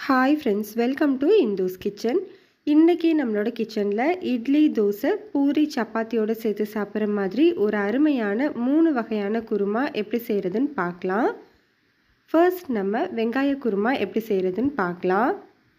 hi friends welcome to Indhus kitchen இன்றைக்கி நம்மளோட கிச்சனில் இட்லி தோசை பூரி சப்பாத்தியோடு சேர்த்து சாப்பிட்ற மாதிரி ஒரு அருமையான மூணு வகையான குருமா எப்படி செய்கிறதுன்னு பார்க்கலாம் ஃபர்ஸ்ட் நம்ம வெங்காய குருமா எப்படி செய்கிறதுன்னு பார்க்கலாம்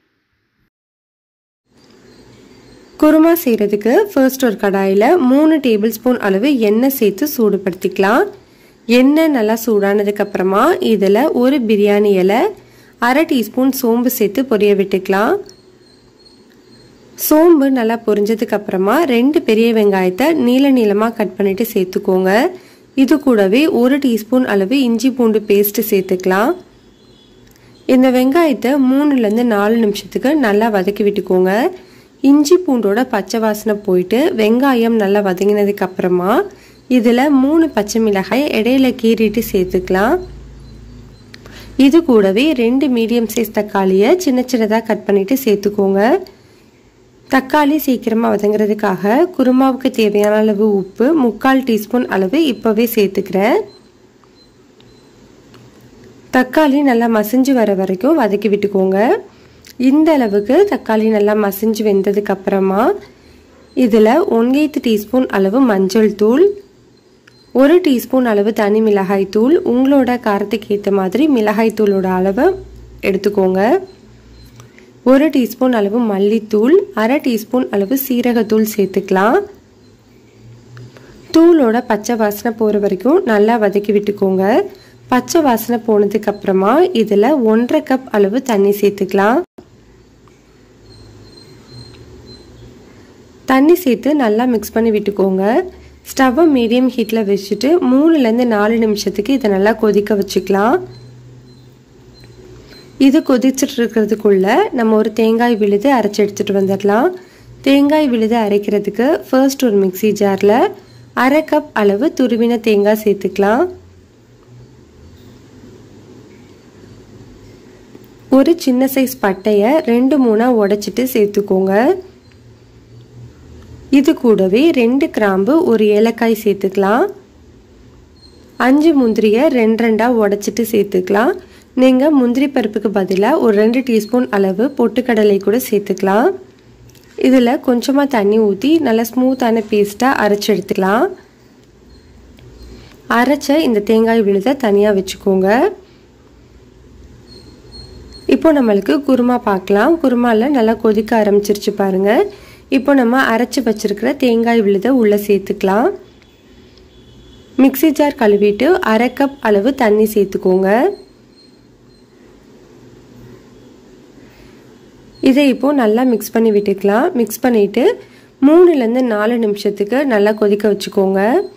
குருமா செய்கிறதுக்கு ஃபர்ஸ்ட் ஒரு கடாயில் மூணு டேபிள் ஸ்பூன் அளவு எண்ணெய் சேர்த்து சூடுபடுத்திக்கலாம் எண்ணெய் நல்லா சூடானதுக்கப்புறமா இதில் ஒரு பிரியாணி இலை அரை டீஸ்பூன் சோம்பு சேர்த்து பொரிய விட்டுக்கலாம் சோம்பு நல்லா பொரிஞ்சதுக்கப்புறமா ரெண்டு பெரிய வெங்காயத்தை நீள நீளமாக கட் பண்ணிவிட்டு சேர்த்துக்கோங்க இது கூடவே ஒரு டீஸ்பூன் அளவு இஞ்சி பூண்டு பேஸ்ட்டு சேர்த்துக்கலாம் இந்த வெங்காயத்தை மூணுலேருந்து நாலு நிமிஷத்துக்கு நல்லா வதக்கி விட்டுக்கோங்க இஞ்சி பூண்டோட பச்சை வாசனை போயிட்டு வெங்காயம் நல்லா வதங்கினதுக்கு அப்புறமா இதில் மூணு பச்சை மிளகாய் இடையில கீறிட்டு சேர்த்துக்கலாம் இது கூடவே ரெண்டு மீடியம் சைஸ் தக்காளியை சின்ன சின்னதாக கட் பண்ணிவிட்டு சேர்த்துக்கோங்க தக்காளி சீக்கிரமாக வதங்குறதுக்காக குருமாவுக்கு தேவையான அளவு உப்பு முக்கால் டீஸ்பூன் அளவு இப்போவே சேர்த்துக்கிறேன் தக்காளி நல்லா மசிஞ்சு வர வரைக்கும் வதக்கி விட்டுக்கோங்க இந்த அளவுக்கு தக்காளி நல்லா மசிஞ்சு வெந்ததுக்கு அப்புறமா இதில் ஒன் எய்த் டீஸ்பூன் அளவு மஞ்சள் தூள் ஒரு டீஸ்பூன் அளவு தனி மிளகாய் தூள் உங்களோட காரத்துக்கு ஏற்ற மாதிரி மிளகாய் தூளோட அளவை எடுத்துக்கோங்க ஒரு டீஸ்பூன் அளவு மல்லித்தூள் அரை டீஸ்பூன் அளவு சீரகத்தூள் சேர்த்துக்கலாம் தூளோட பச்சை வாசனை போகிற வரைக்கும் நல்லா வதக்கி விட்டுக்கோங்க பச்சை வாசனை போனதுக்கு அப்புறமா இதில் ஒன்றரை கப் அளவு தண்ணி சேர்த்துக்கலாம் தண்ணி சேர்த்து நல்லா மிக்ஸ் பண்ணி விட்டுக்கோங்க ஸ்டவ்வை மீடியம் ஹீட்டில் வச்சுட்டு மூணுலேருந்து நாலு நிமிஷத்துக்கு இதை நல்லா கொதிக்க வச்சுக்கலாம் இது கொதிச்சுட்டு இருக்கிறதுக்குள்ள நம்ம ஒரு தேங்காய் விழுது அரைச்சி எடுத்துகிட்டு வந்துடலாம் தேங்காய் விழுது அரைக்கிறதுக்கு ஃபர்ஸ்ட் ஒரு மிக்சி ஜாரில் அரை கப் அளவு துருவின தேங்காய் சேர்த்துக்கலாம் ஒரு சின்ன சைஸ் பட்டையை ரெண்டு மூணாக உடைச்சிட்டு சேர்த்துக்கோங்க இது கூடவே ரெண்டு கிராம்பு ஒரு ஏலக்காய் சேர்த்துக்கலாம் அஞ்சு முந்திரியை ரெண்டு ரெண்டாக உடச்சிட்டு சேர்த்துக்கலாம் நீங்கள் முந்திரி பருப்புக்கு பதிலாக ஒரு ரெண்டு டீஸ்பூன் அளவு பொட்டுக்கடலை கூட சேர்த்துக்கலாம் இதில் கொஞ்சமாக தண்ணி ஊற்றி நல்லா ஸ்மூத்தான பேஸ்ட்டாக அரைச்சி எடுத்துக்கலாம் அரைச்ச இந்த தேங்காய் விழுதை தனியாக வச்சுக்கோங்க இப்போ நம்மளுக்கு குருமா பார்க்கலாம் குருமாவில் நல்லா கொதிக்க ஆரம்பிச்சிருச்சு பாருங்கள் இப்போ நம்ம அரைச்சி வச்சிருக்கிற தேங்காய் விழுதை உள்ளே சேர்த்துக்கலாம் மிக்சி ஜார் கழுவிட்டு அரை கப் அளவு தண்ணி சேர்த்துக்கோங்க இதை இப்போது நல்லா மிக்ஸ் பண்ணி விட்டுக்கலாம் மிக்ஸ் பண்ணிவிட்டு மூணுலேருந்து நாலு நிமிஷத்துக்கு நல்லா கொதிக்க வச்சுக்கோங்க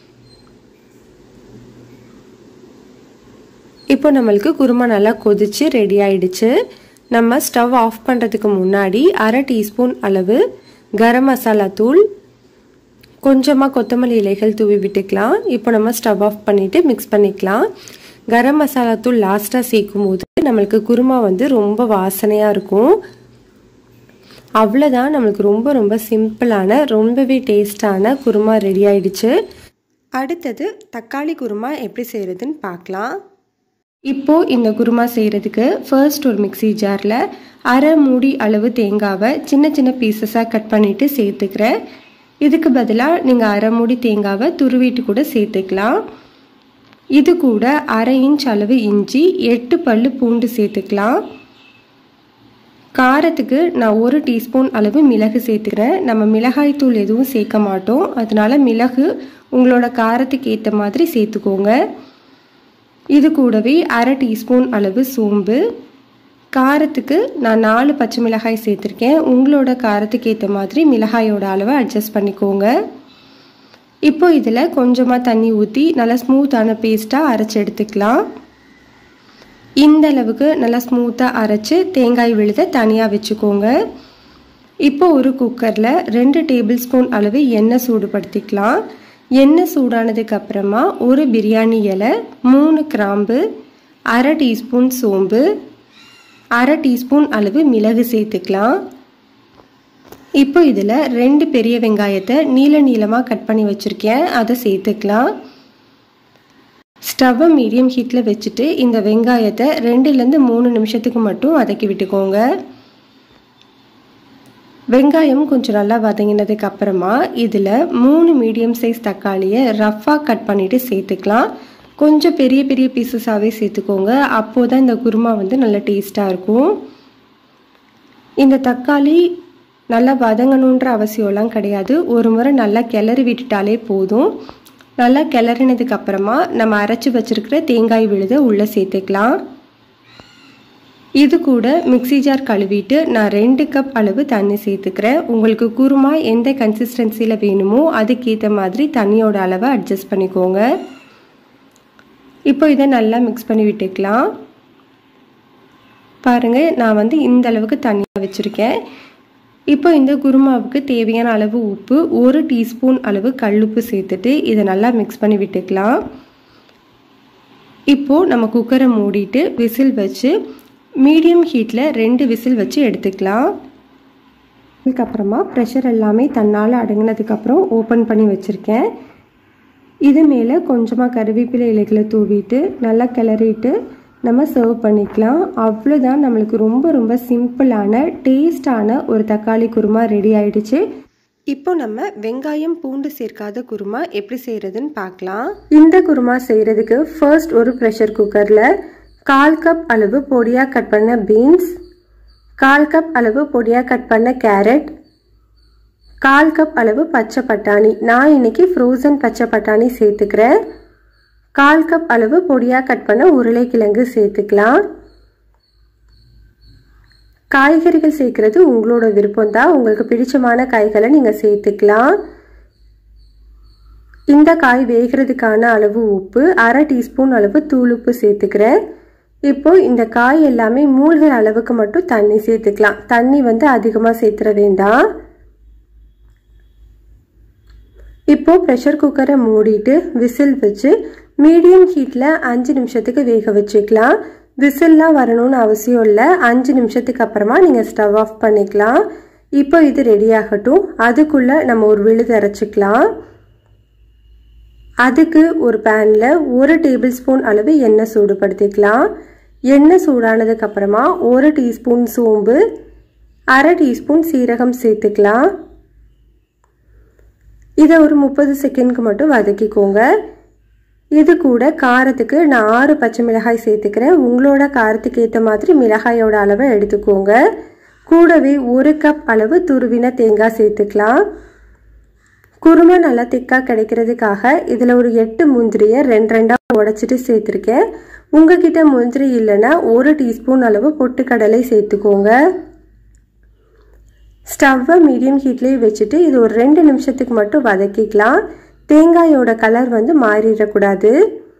இப்போ நம்மளுக்கு குருமா நல்லா கொதிச்சு ரெடி ஆயிடுச்சு நம்ம ஸ்டவ் ஆஃப் பண்ணுறதுக்கு முன்னாடி அரை டீஸ்பூன் அளவு கரம் மசாலா தூள் கொஞ்சமாக கொத்தமல்லி இலைகள் தூவி விட்டுக்கலாம் இப்போ நம்ம ஸ்டவ் ஆஃப் பண்ணிவிட்டு மிக்ஸ் பண்ணிக்கலாம் கரம் மசாலா தூள் லாஸ்ட்டாக சேர்க்கும் போது நம்மளுக்கு குருமா வந்து ரொம்ப வாசனையாக இருக்கும் அவ்வளோதான் நம்மளுக்கு ரொம்ப ரொம்ப சிம்பிளான ரொம்பவே டேஸ்டான குருமா ரெடி ஆயிடுச்சு அடுத்தது தக்காளி குருமா எப்படி செய்கிறதுன்னு பார்க்கலாம் இப்போது இந்த குருமா செய்கிறதுக்கு ஃபர்ஸ்ட் ஒரு மிக்சி ஜாரில் அரை மூடி அளவு தேங்காவை சின்ன சின்ன பீசஸாக கட் பண்ணிவிட்டு சேர்த்துக்கிறேன் இதுக்கு பதிலாக நீங்கள் அரை மூடி தேங்காவை துருவிட்டு கூட சேர்த்துக்கலாம் இது கூட அரை இன்ச் அளவு இஞ்சி எட்டு பல்லு பூண்டு சேர்த்துக்கலாம் காரத்துக்கு நான் ஒரு டீஸ்பூன் அளவு மிளகு சேர்த்துக்கிறேன் நம்ம மிளகாய் தூள் எதுவும் சேர்க்க மாட்டோம் அதனால மிளகு உங்களோட காரத்துக்கு ஏற்ற மாதிரி சேர்த்துக்கோங்க இது கூடவே அரை டீஸ்பூன் அளவு சோம்பு காரத்துக்கு நான் நாலு பச்சை மிளகாய் சேர்த்துருக்கேன் உங்களோட காரத்துக்கு ஏற்ற மாதிரி மிளகாயோட அளவை அட்ஜஸ்ட் பண்ணிக்கோங்க இப்போ இதில் கொஞ்சமாக தண்ணி ஊற்றி நல்லா ஸ்மூத்தான பேஸ்ட்டாக அரைச்சி எடுத்துக்கலாம் இந்த அளவுக்கு நல்லா ஸ்மூத்தாக அரைச்சி தேங்காய் விழுத தனியாக வச்சுக்கோங்க இப்போ ஒரு குக்கரில் ரெண்டு டேபிள் ஸ்பூன் அளவு எண்ணெய் சூடுபடுத்திக்கலாம் எண்ணெய் சூடானதுக்கு அப்புறமா ஒரு பிரியாணி இலை மூணு கிராம்பு அரை டீஸ்பூன் சோம்பு அரை டீஸ்பூன் அளவு மிளகு சேர்த்துக்கலாம் இப்போ இதில் ரெண்டு பெரிய வெங்காயத்தை நீள நீளமாக கட் பண்ணி வச்சுருக்கேன் அதை சேர்த்துக்கலாம் ஸ்டவ்வை மீடியம் ஹீட்டில் வச்சுட்டு இந்த வெங்காயத்தை ரெண்டுலேருந்து மூணு நிமிஷத்துக்கு மட்டும் வதக்கி விட்டுக்கோங்க வெங்காயம் கொஞ்சம் நல்லா வதங்கினதுக்கு அப்புறமா இதில் மூணு மீடியம் சைஸ் தக்காளியை ரஃப்பாக கட் பண்ணிவிட்டு சேர்த்துக்கலாம் கொஞ்சம் பெரிய பெரிய பீசஸாகவே சேர்த்துக்கோங்க அப்போது தான் இந்த குருமா வந்து நல்ல டேஸ்ட்டாக இருக்கும் இந்த தக்காளி நல்லா வதங்கணுன்ற அவசியம்லாம் கிடையாது ஒரு முறை நல்லா கிளறி விட்டுட்டாலே போதும் நல்லா கிளறினதுக்கு அப்புறமா நம்ம அரைச்சி வச்சிருக்கிற தேங்காய் விழுதை உள்ளே சேர்த்துக்கலாம் இது கூட மிக்சி ஜார் கழுவிட்டு நான் ரெண்டு கப் அளவு தண்ணி சேர்த்துக்கிறேன் உங்களுக்கு குருமா எந்த கன்சிஸ்டன்சியில் வேணுமோ அதுக்கேற்ற மாதிரி தண்ணியோட அளவை அட்ஜஸ்ட் பண்ணிக்கோங்க இப்போ இதை நல்லா மிக்ஸ் பண்ணி விட்டுக்கலாம் பாருங்கள் நான் வந்து இந்த அளவுக்கு தண்ணியாக வச்சுருக்கேன் இப்போ இந்த குருமாவுக்கு தேவையான அளவு உப்பு ஒரு டீஸ்பூன் அளவு கல்லுப்பு சேர்த்துட்டு இதை நல்லா மிக்ஸ் பண்ணி விட்டுக்கலாம் இப்போது நம்ம குக்கரை மூடிட்டு விசில் வச்சு மீடியம் ஹீட்டில் ரெண்டு விசில் வச்சு எடுத்துக்கலாம் அதுக்கப்புறமா ப்ரெஷர் எல்லாமே தன்னால் அடங்கினதுக்கப்புறம் ஓப்பன் பண்ணி வச்சுருக்கேன் இது மேலே கொஞ்சமாக கருவேப்பிலை இலைகளை தூவிட்டு நல்லா கிளறிட்டு நம்ம சர்வ் பண்ணிக்கலாம் அவ்வளோதான் நம்மளுக்கு ரொம்ப ரொம்ப சிம்பிளான டேஸ்டான ஒரு தக்காளி குருமா ரெடி ஆயிடுச்சு இப்போ நம்ம வெங்காயம் பூண்டு சேர்க்காத குருமா எப்படி செய்கிறதுன்னு பார்க்கலாம் இந்த குருமா செய்கிறதுக்கு ஃபர்ஸ்ட் ஒரு ப்ரெஷர் குக்கரில் கால் கப் அளவு பொடியாக கட் பண்ண பீன்ஸ் கால் கப் அளவு பொடியாக கட் பண்ண கேரட் கால் கப் அளவு பச்சை பட்டாணி நான் இன்னைக்கு ஃப்ரோசன் பச்சை பட்டாணி சேர்த்துக்கிறேன் கால் கப் அளவு பொடியாக கட் பண்ண உருளைக்கிழங்கு சேர்த்துக்கலாம் காய்கறிகள் சேர்க்கறது உங்களோட விருப்பம் தான் உங்களுக்கு பிடிச்சமான காய்களை நீங்கள் சேர்த்துக்கலாம் இந்த காய் வேகிறதுக்கான அளவு உப்பு அரை டீஸ்பூன் அளவு தூளுப்பு சேர்த்துக்கிறேன் இப்போ இந்த காய் எல்லாமே மூழ்கிற அளவுக்கு மட்டும் தண்ணி சேர்த்துக்கலாம் தண்ணி வந்து அதிகமாக சேர்த்துற வேண்டாம் இப்போ ப்ரெஷர் குக்கரை மூடிட்டு விசில் வச்சு மீடியம் ஹீட்டில் அஞ்சு நிமிஷத்துக்கு வேக வச்சுக்கலாம் விசில்லாம் வரணும்னு அவசியம் இல்லை அஞ்சு நிமிஷத்துக்கு அப்புறமா நீங்கள் ஸ்டவ் ஆஃப் பண்ணிக்கலாம் இப்போ இது ரெடி ஆகட்டும் அதுக்குள்ளே நம்ம ஒரு விழுது அரைச்சிக்கலாம் அதுக்கு ஒரு பேனில் ஒரு டேபிள் ஸ்பூன் அளவு எண்ணெய் சூடுபடுத்திக்கலாம் எண்ணெய் சூடானதுக்கு அப்புறமா ஒரு டீஸ்பூன் சோம்பு அரை டீஸ்பூன் சீரகம் சேர்த்துக்கலாம் இதை ஒரு முப்பது செகண்ட்க்கு மட்டும் வதக்கிக்கோங்க இது கூட காரத்துக்கு நான் ஆறு பச்சை மிளகாய் சேர்த்துக்கிறேன் உங்களோட காரத்துக்கு ஏற்ற மாதிரி மிளகாயோட அளவை எடுத்துக்கோங்க கூடவே ஒரு கப் அளவு துருவின தேங்காய் சேர்த்துக்கலாம் குருமா நல்லா திக்காக கிடைக்கிறதுக்காக இதில் ஒரு எட்டு முந்திரியை ரெண்டு ரெண்டாக உடச்சிட்டு சேர்த்துருக்கேன் உங்ககிட்ட முந்திரி இல்லைன்னா ஒரு டீஸ்பூன் அளவு பொட்டுக்கடலை சேர்த்துக்கோங்க ஸ்டவ்வை மீடியம் ஹீட்லேயே வச்சுட்டு இது ஒரு ரெண்டு நிமிஷத்துக்கு மட்டும் வதக்கிக்கலாம் தேங்காயோட கலர் வந்து மாறிடக்கூடாது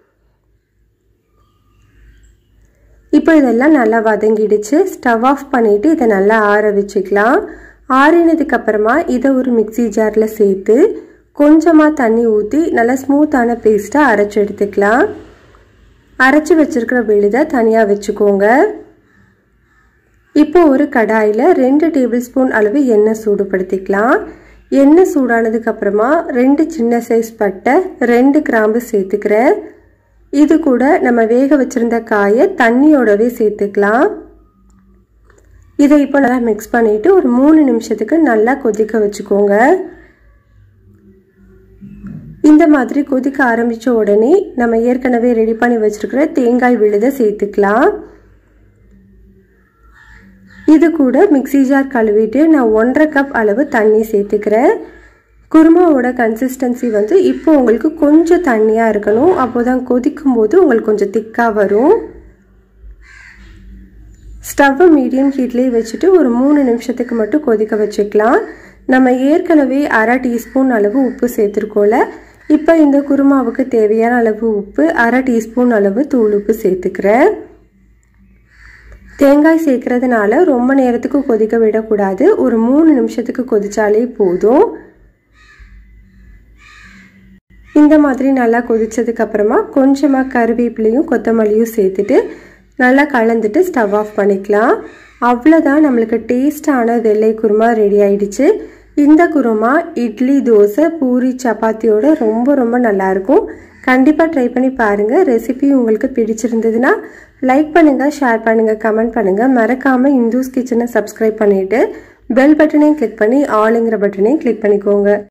இப்போ இதெல்லாம் நல்லா வதங்கிடுச்சு ஸ்டவ் ஆஃப் பண்ணிவிட்டு இதை நல்லா ஆற வச்சுக்கலாம் ஆறினதுக்கு அப்புறமா இதை ஒரு மிக்சி ஜாரில் சேர்த்து கொஞ்சமாக தண்ணி ஊற்றி நல்லா ஸ்மூத்தான பேஸ்ட்டாக அரைச்சி எடுத்துக்கலாம் அரைச்சி வச்சுருக்கிற விழுதை தனியாக வச்சுக்கோங்க இப்போ ஒரு கடாயில் ரெண்டு டேபிள் ஸ்பூன் அளவு எண்ணெய் சூடுபடுத்திக்கலாம் எண்ணெய் சூடானதுக்கு அப்புறமா ரெண்டு சின்ன சைஸ் பட்டை ரெண்டு கிராம்பு சேர்த்துக்கிறேன் இது கூட நம்ம வேக வச்சுருந்த காயை தண்ணியோடவே சேர்த்துக்கலாம் இதை இப்போ நல்லா மிக்ஸ் பண்ணிவிட்டு ஒரு மூணு நிமிஷத்துக்கு நல்லா கொதிக்க வச்சுக்கோங்க இந்த மாதிரி கொதிக்க ஆரம்பித்த உடனே நம்ம ஏற்கனவே ரெடி பண்ணி வச்சுருக்கிற தேங்காய் விழுதை சேர்த்துக்கலாம் இது கூட மிக்சி ஜார் கழுவிட்டு நான் ஒன்றரை கப் அளவு தண்ணி சேர்த்துக்கிறேன் குருமாவோட கன்சிஸ்டன்சி வந்து இப்போ உங்களுக்கு கொஞ்சம் தண்ணியாக இருக்கணும் அப்போ தான் கொதிக்கும் போது உங்களுக்கு கொஞ்சம் திக்காக வரும் ஸ்டவ்வை மீடியம் ஹீட்லேயே வச்சுட்டு ஒரு மூணு நிமிஷத்துக்கு மட்டும் கொதிக்க வச்சுக்கலாம் நம்ம ஏற்கனவே அரை டீஸ்பூன் அளவு உப்பு சேர்த்துருக்கோம்ல இப்போ இந்த குருமாவுக்கு தேவையான அளவு உப்பு அரை டீஸ்பூன் அளவு தூள் உப்பு சேர்த்துக்கிறேன் தேங்காய் சேர்க்கறதுனால ரொம்ப நேரத்துக்கு கொதிக்க விடக்கூடாது ஒரு மூணு நிமிஷத்துக்கு கொதிச்சாலே போதும் இந்த மாதிரி நல்லா கொதிச்சதுக்கு அப்புறமா கொஞ்சமாக கருவேப்பிலையும் கொத்தமல்லியும் சேர்த்துட்டு நல்லா கலந்துட்டு ஸ்டவ் ஆஃப் பண்ணிக்கலாம் அவ்வளோதான் நம்மளுக்கு டேஸ்டான வெள்ளை குருமா ரெடி ஆயிடுச்சு இந்த குருமா இட்லி தோசை பூரி சப்பாத்தியோட ரொம்ப ரொம்ப நல்லாயிருக்கும் கண்டிப்பாக ட்ரை பண்ணி பாருங்கள் ரெசிபி உங்களுக்கு பிடிச்சிருந்ததுன்னா லைக் பண்ணுங்கள் ஷேர் பண்ணுங்கள் கமெண்ட் பண்ணுங்கள் மறக்காமல் இந்துஸ் கிச்சனை சப்ஸ்கிரைப் பண்ணிவிட்டு பெல் பட்டனையும் கிளிக் பண்ணி ஆளுங்கிற பட்டனையும் கிளிக் பண்ணிக்கோங்க